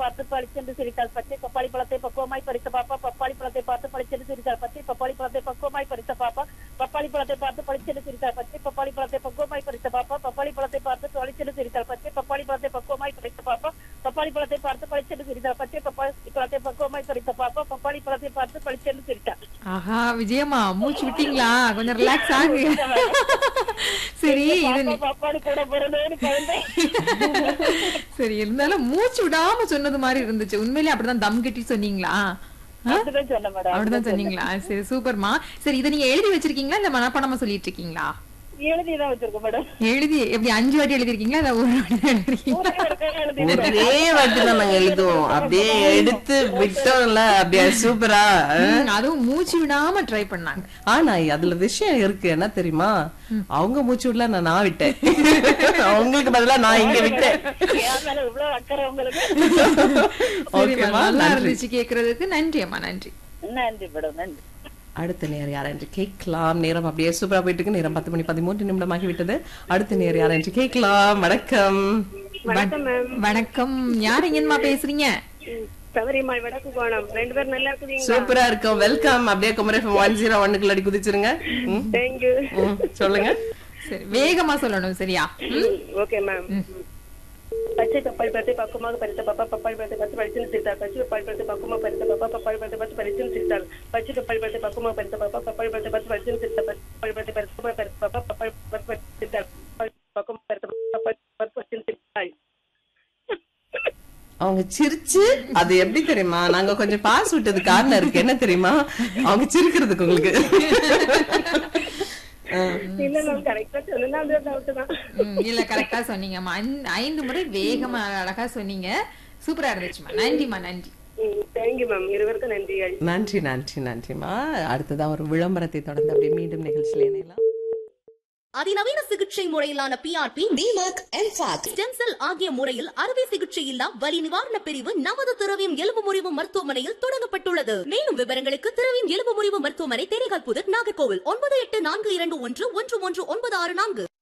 பார்த்து பளிச்சென்று சிரித்தாள் பச்சை பப்பாளி பழத்தை பக்குவமாய் பறித்த பாப்பா பப்பாளி பழத்தை பார்த்து பளிச்சென்று சிரித்தாள் பச்சை பப்பாளி பழத்தை பக்குவமாய் பறித்த பாப்பா பப்பாளி பழத்தை பார்த்து பளிச்சென்று சிரித்தாள் பச்சை பப்பாளி பழத்தை பக்குவமாய் பறித்த பாப்பா பப்பாளி பழத்தை பார்த்து பளிச்சென்று சிரித்தாள் பச்சை பப்பாளி பழத்தை பக்குவமாய் பறித்த பாப்பா பப்பாளி பழத்தை பார்த்து பளிச்சென்று சிரித்தாள் பச்சை பப்பாளி பழத்தை பக்குவமாய் பறித்த பாப்பா பப்பாளி பழத்தை பார்த்து பளிச்சென்று சிரித்தாள் ஆஹா விஜயம்மா மூச்சு விட்டீங்களா கொஞ்சம் ரிலாக்ஸ் ஆகு சரி இது நீ- பப்பாளி கூட பிறந்தேன்னு குழந்தை சரி இருந்தாலும் மூச்சு விடாம சொன்னது மாதிரி இருந்துச்சு உண்மையிலேயே அப்படிதான் தம் கட்டி சொன்னீங்களா ஆ? அப்படிதான் சொன்னேன் மேடம் அப்படிதான் சொன்னீங்களா சரி சூப்பர்மா சரி இதை நீங்க எழுதி வச்சிருக்கீங்களா இல்ல மனப்பாடமா சொல்லிட்டு இருக்கீங்களா எழுதிதான் வச்சிருக்கோம் மேடம் எழுதி எப்படி அஞ்சு வாட்டி எழுதிருக்கீங்களா இல்ல ஒரு வாட்டி தான் எழுதிருக்கீங்களா எழுதி ஒரே வாட்டி தான் நாங்க எழுதுவோம் அப்படியே எடுத்து விட்டோம்ல அப்படியே சூப்பரா ம், அதுவும் மூச்சு விடாம ட்ரை பண்ணாங்க ஆனா அதுல விஷயம் இருக்கு என்ன தெரியுமா அவங்க மூச்சு விடல நான் நான் விட்டேன் அவங்களுக்கு பதிலா நான் இங்க விட்டேன் என் மேல இவ்வளவு அக்கறை உங்களுக்கு சரிம்மா, ஓகேவா நல்லா நன்றி இருந்துச்சு கேக்குறதுக்கு நன்றி அம்மா நன்றி நன்றி மேடம் நன்றி அடுத்த நேர் யார் என்று கேட்கலாம் நேரம் அப்படியே சூப்பரா போயிட்டு இருக்கு நேரம் பத்து மணி பதிமூன்று நிமிடமாகி விட்டது அடுத்த நேர் யார் என்று கேட்கலாம் வணக்கம் வணக்கம் மேம் வணக்கம் யார் எங்கம்மா பேசுறீங்க சபரிமாள் வடக்கு கோணம் ரெண்டு பேரும் நல்லா இருக்குறீங்களா சூப்பரா இருக்கும் வெல்கம் அப்படியே குமரேஃபம் ஒன் ஜீரோ ஒன்னுக்குள்ள அடி குதிச்சிருங்க ம், தேங்க்யூ ம், சொல்லுங்க சரி வேகமா சொல்லணும் சரியா ஓகே மேம் பச்சை பப்பாளி பழத்தை பக்குவமாக பறித்த பாப்பா பப்பாளி பழத்தை பார்த்து பறிச்சுன்னு சிரித்தாள் பச்சை பப்பாளி பழத்தை பக்குவமாக பறித்த பாப்பா பப்பாளி பழத்தை பார்த்து பறிச்சுன்னு சிரித்தாள் பச்சை பப்பாளி பழத்தை பக்குவமாக பறித்த பாப்பா பப்பாளி பழத்தை பார்த்து பறிச்சுன்னு சிரித்தாள் பப்பாளி பழத்தை பறித்து பறித்த பாப்பா பப்பாளி பார்த்து பறிச்சுன்னு சிரித்தாள் பக்குவமாக பறித்த பாப்பா பப்பாளி பார்த்து பறிச்சுன்னு சிரித்தாள் அவங்க சிரிச்சு அது எப்படி தெரியுமா நாங்க கொஞ்சம் பாஸ் விட்டது காரணம் இருக்கு என்ன தெரியுமா அவங்க சிரிக்கிறதுக்கு உங்களுக்கு இல்ல மேம் கரெக்டா சொன்னா அந்த டவுட் தான் ம், இல்ல கரெக்டா சொன்னீங்கம்மா ஐந்து- ஐந்து முறை வேகமா அழகா சொன்னீங்க சூப்பரா இருந்துச்சுமா நன்றிமா நன்றி தேங்க்யூ மேம் இருவருக்கும் நன்றிகள் நன்றி நன்றி நன்றிமா அடுத்ததா ஒரு விளம்பரத்தை தொடர்ந்து அப்படியே மீண்டும் நிகழ்ச்சியில் இணையலாம் அதிநவீன சிகிச்சை முறையிலான பிஆர்பி டிமாக் எம்பாக் ஸ்டெம் செல் ஆகிய முறையில் அறுவை சிகிச்சை இல்லா வலி நிவாரண பிரிவு நமது திரவியம் எலும்பு முறிவு மருத்துவமனையில் தொடங்கப்பட்டுள்ளது மேலும் விவரங்களுக்கு திரவியம் எலும்பு முறிவு மருத்துவமனை தேனிகால் புதர் நாகர்கோவில் ஒன்பது எட்டு நான்கு இரண்டு ஒன்று ஒன்று ஒன்று ஒன்பது ஆறு நான்கு